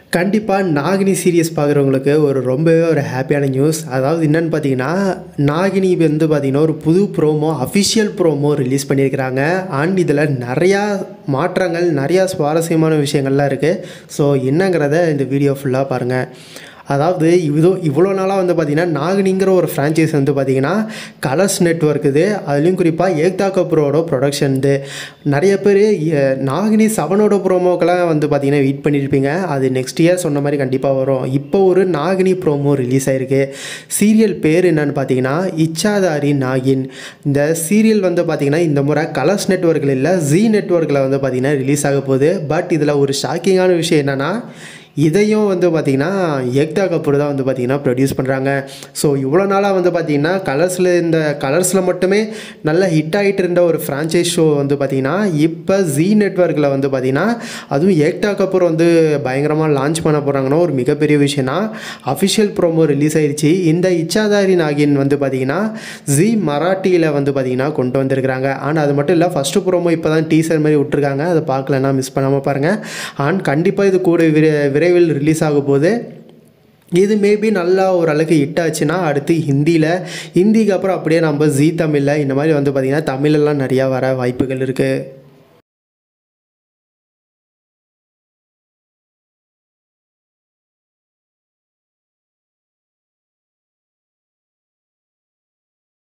கண்டிப்பாக நாகினி சீரியஸ் பார்க்குறவங்களுக்கு ஒரு ரொம்பவே ஒரு ஹாப்பியான நியூஸ் அதாவது என்னென்னு பார்த்தீங்கன்னா நாகினி வந்து பார்த்திங்கன்னா ஒரு புது ப்ரோமோ அஃபிஷியல் ப்ரோமோ ரிலீஸ் பண்ணியிருக்கிறாங்க அண்ட் இதில் நிறையா மாற்றங்கள் நிறையா சுவாரஸ்யமான விஷயங்கள்லாம் இருக்குது ஸோ என்னங்கிறத இந்த வீடியோ ஃபுல்லாக பாருங்கள் அதாவது இவ்வளோ இவ்வளோ நாளாக வந்து பார்த்திங்கன்னா நாகினிங்கிற ஒரு ஃப்ரான்ச்சைஸ் வந்து பார்த்திங்கன்னா கலர்ஸ் நெட்ஒர்க் இது அதுலேயும் குறிப்பாக ஏக்தா கபூரோட ப்ரொடக்ஷன் இது நிறைய பேர் நாகினி செவனோட ப்ரோமோக்கெல்லாம் வந்து பார்த்திங்கன்னா வெயிட் பண்ணியிருப்பீங்க அது நெக்ஸ்ட் இயர் சொன்ன மாதிரி கண்டிப்பாக வரும் இப்போ ஒரு நாகினி ப்ரோமோ ரிலீஸ் ஆயிருக்கு சீரியல் பேர் என்னன்னு பார்த்தீங்கன்னா இச்சாதாரி நாகின் இந்த சீரியல் வந்து பார்த்திங்கன்னா இந்த முறை கலர்ஸ் நெட்ஒர்க்கில் இல்லை ஜி நெட்ஒர்க்கில் வந்து பார்த்திங்கன்னா ரிலீஸ் ஆக போகுது பட் இதில் ஒரு ஷாக்கிங்கான விஷயம் என்னென்னா இதையும் வந்து பார்த்திங்கன்னா ஏக்தா கபூர் தான் வந்து பார்த்திங்கன்னா ப்ரொடியூஸ் பண்ணுறாங்க ஸோ இவ்வளோ நாளாக வந்து பார்த்திங்கன்னா கலர்ஸில் இந்த கலர்ஸில் மட்டுமே நல்ல ஹிட் ஆகிட்டு இருந்த ஒரு ஃப்ரான்ச்சைஸ் ஷோ வந்து பார்த்திங்கன்னா இப்போ ஜி நெட்ஒர்க்கில் வந்து பார்த்திங்கன்னா அதுவும் ஏக்தா கபூர் வந்து பயங்கரமாக லான்ச் பண்ண போகிறாங்கன்னா ஒரு மிகப்பெரிய விஷயம்னா அஃபிஷியல் ப்ரோமோ ரிலீஸ் ஆயிடுச்சு இந்த இச்சாதாரி நாகின் வந்து பார்த்திங்கன்னா ஜி மராட்டியில் வந்து பார்த்திங்கன்னா கொண்டு வந்திருக்கிறாங்க ஆனால் அது மட்டும் இல்லை ஃபஸ்ட்டு ப்ரோமோ இப்போ தான் டீசர் மாதிரி விட்ருக்காங்க அதை பார்க்கலன்னா மிஸ் பண்ணாமல் பாருங்கள் அண்ட் கண்டிப்பாக இது கூட விரை விரைவில் ரிலீஸ் ஆக போகுது இது மேபி நல்லா ஓரளவுக்கு ஹிட் ஆச்சுன்னா அடுத்து ஹிந்தியில் ஹிந்திக்கு அப்புறம் அப்படியே நம்ம ஜீ தமிழில் இந்த மாதிரி வந்து பார்த்திங்கன்னா தமிழெல்லாம் நிறையா வர வாய்ப்புகள் இருக்குது